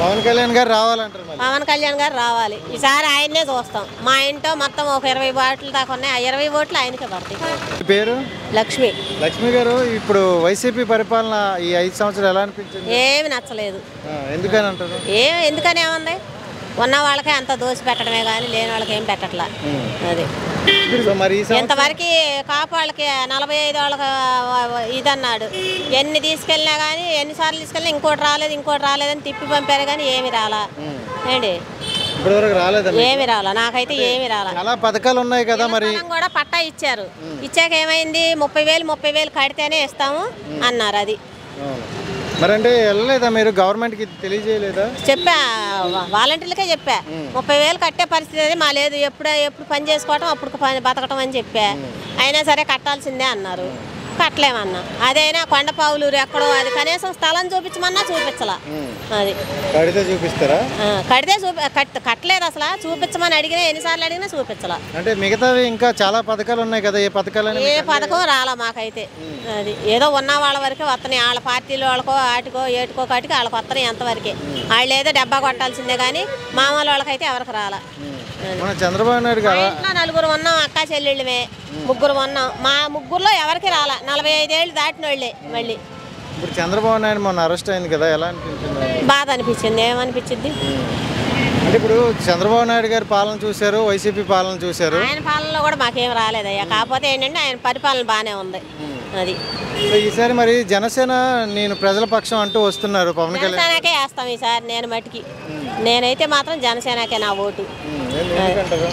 పవన్ కళ్యాణ్ గారు రావాలంటారు మళ్ళీ పవన్ కళ్యాణ్ గారు రావాలి ఈసారి ఆయన్నే చూస్తాం మా ఇంట్లో మొత్తం ఒక ఇరవై ఓట్లు దాకా ఉన్నాయి ఆ ఇరవై ఓట్లు ఆయనకే పడతాయి మీ పేరు లక్ష్మి లక్ష్మి గారు ఇప్పుడు వైసీపీ పరిపాలన ఈ ఐదు సంవత్సరాలు ఎలా అనిపించింది ఏమి నచ్చలేదు ఆ, ఎందుకని అంటారు ఏం ఎందుకని ఏముంది ఉన్న వాళ్ళకే అంత దోసి పెట్టడమే కానీ లేని వాళ్ళకి ఏం పెట్టట్లా అది సో మరి ఈ సంవత్సరం ఇంతవరకు కాపు వాళ్ళకి నలభై ఐదు వాళ్ళకి ఇదన్నాడు ఎన్ని తీసుకెళ్ళినా కానీ ఎన్నిసార్లు తీసుకెళ్ళినా ఇంకోటి రాలేదు ఇంకోటి రాలేదని తిప్పి పంపారు కానీ ఏమి రాలా ఏంటి ఇప్పటివరకు రాలేదండి ఏమి రాలా నాకైతే ఏమి రాలా చాలా పథకాలు ఉన్నాయి కదా మరి ఇళ్ళ స్థలం కూడా పట్టా ఇచ్చారు ఇచ్చాక ఏమైంది ముప్పై వేలు ముప్పై వేలు కడితేనే ఇస్తాము అన్నారు అది అవును. మరి అంటే వెళ్ళలేదా మీరు గవర్నమెంట్కి తెలియజేయలేదా చెప్పా వా- వాలంటీర్లకే చెప్పా ముప్పై వేలు కట్టే పరిస్థితి అది మా లేదు ఎప్పుడు ఎప్పుడు పని చేసుకోవటం అప్పుడు పని బతకటం అని చెప్పా అయినా సరే కట్టాల్సిందే అన్నారు కట్టలేమన్నా అదైనా కొండపావులూరు ఎక్కడో అది కనీసం స్థలం చూపించమన్నా చూపించలా అది కడితే చూపిస్తారా ఆ, కడితే చూపి కట్ కట్టలేదు అసలు చూపించమని అడిగినా ఎన్నిసార్లు అడిగినా చూపించలా అంటే మిగతావి ఇంకా చాలా పథకాలు ఉన్నాయి కదా ఏ పథకాలని ఏ పథకం రాలా మాకైతే అది ఏదో ఉన్న వాళ్ళ వరకే వస్తున్నాయి వాళ్ళ పార్టీలు వాళ్ళకో ఆటికో ఏటుకో కాటికి వాళ్ళకి వస్తున్నాయి అంతవరకే వాళ్ళు ఏదో డబ్బా కొట్టాల్సిందే కానీ మామూలు వాళ్ళకైతే ఎవరికి రాలా అది. మన చంద్రబాబు నాయుడు గారు ఇంట్లో నలుగురు ఉన్నాం అక్క చెల్లెళ్ళమే ముగ్గురు ఉన్నాం మా ముగ్గురులో ఎవరికి రాలా నలభై ఐదేళ్ళు దాటిన వాళ్ళే మళ్ళీ ఇప్పుడు చంద్రబాబు నాయుడు మొన్న అరెస్ట్ అయింది కదా ఎలా అనిపించింది బాధ అనిపించింది ఏమనిపించింది అంటే ఇప్పుడు చంద్రబాబు నాయుడు గారి పాలన చూశారు వైసీపీ పాలన చూశారు ఆయన పాలనలో కూడా మాకేం రాలేదయ్యా కాకపోతే ఏంటంటే ఆయన పరిపాలన బాగానే ఉంది అది సో ఈసారి మరి జనసేన నేను ప్రజల పక్షం అంటూ వస్తున్నారు పవన్ కళ్యాణ్ జనసేనకే వేస్తాం ఈసారి నేను మటుకి నేనైతే మాత్రం జనసేనకే నా ఓటు ఉమ్, ఎందు- ఎందుకంటారు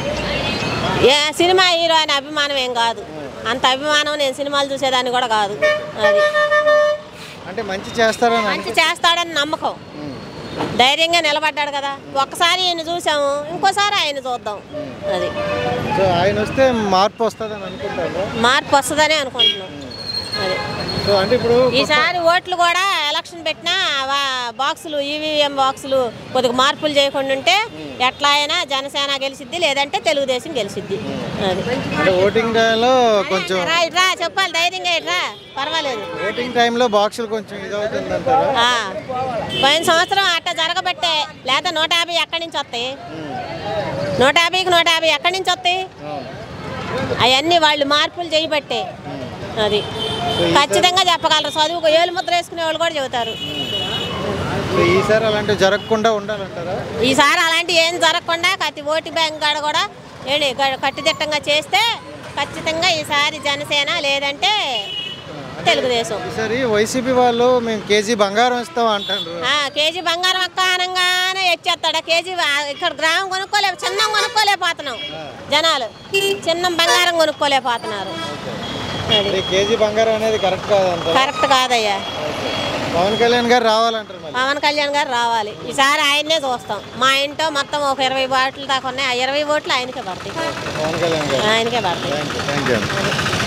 ఏ సినిమా హీరో అనే అభిమానం ఏం కాదు అంత అభిమానం నేను సినిమాలు చూసేదాన్ని కూడా కాదు అది అంటే మంచి చేస్తారని మంచి చేస్తాడని నమ్మకం ధైర్యంగా నిలబడ్డాడు కదా ఒక్కసారి ఈయన చూసాము ఇంకోసారి ఆయన చూద్దాం అది సో ఆయన వస్తే మార్పు వస్తుందని అనుకుంటారు మార్పు వస్తుందని అనుకుంటున్నాం అది సో అంటే ఇప్పుడు ఈసారి ఓట్లు కూడా ఎలక్షన్ పెట్టినా వా- బాక్సులు ఈవీఎం బాక్సులు కొద్దిగా మార్పులు చేయకుండా ఉంటే ఎట్లా అయినా జనసేన గెలిచిద్ది లేదంటే తెలుగుదేశం గెలిచిద్ది అది అంటే ఓటింగ్ టైంలో కొంచెం రా ఇట్రా చెప్పాలి ధైర్యంగా ఇట్రా పర్వాలేదు ఓటింగ్ టైంలో బాక్సులు కొంచెం ఇదవుతుంది అంటారా ఆ, పోయిన సంవత్సరం అట్ట జరగబట్టే లేదా నూట యాభై ఎక్కడి నుంచి వస్తాయి నూట యాభైకి నూట యాభై ఎక్కడి నుంచి వస్తాయి అవన్నీ వాళ్ళు మార్పులు చేయబట్టే అది ఖచ్చితంగా చెప్పగలరు చదువుకు ఏళ్ళు ముద్ర వేసుకునే వాళ్ళు కూడా చెబుతారు సో ఈసారి అలాంటివి జరగకుండా ఉండాలంటారా ఈసారి అలాంటి ఏం జరగకుండా కత్తి ఓటు బ్యాంక్ కాడ కూడా ఏంటి గ- కట్టుదిట్టంగా చేస్తే ఖచ్చితంగా ఈసారి జనసేన లేదంటే తెలుగుదేశం ఈసారి వైసీపీ వాళ్ళు మేము కేజీ బంగారం ఇస్తాం అంటారు ఆ, కేజీ బంగారం అక్క అనగానే ఎచ్చేస్తాడు కేజీ వా- ఇక్కడ గ్రామం కొనుక్కోలే చిన్న కొనుక్కోలేకపోతున్నాం జనాలు చిన్న బంగారం కొనుక్కోలేకపోతున్నారు అది అంటే కేజీ బంగారం అనేది కరెక్ట్ కాదంటారు కరెక్ట్ కాదయ్యా పవన్ కళ్యాణ్ గారు రావాలంటారు మళ్ళీ పవన్ కళ్యాణ్ గారు రావాలి ఈసారి ఆయన్నే చూస్తాం మా ఇంట్లో మొత్తం ఒక ఇరవై ఓట్లు దాకా ఉన్నాయి ఆ ఇరవై ఓట్లు ఆయనకే పడతాయి పవన్ కళ్యాణ్ గారు ఆయనకే పడతాయి థ్యాంక్ యూ థ్యాంక్ యూ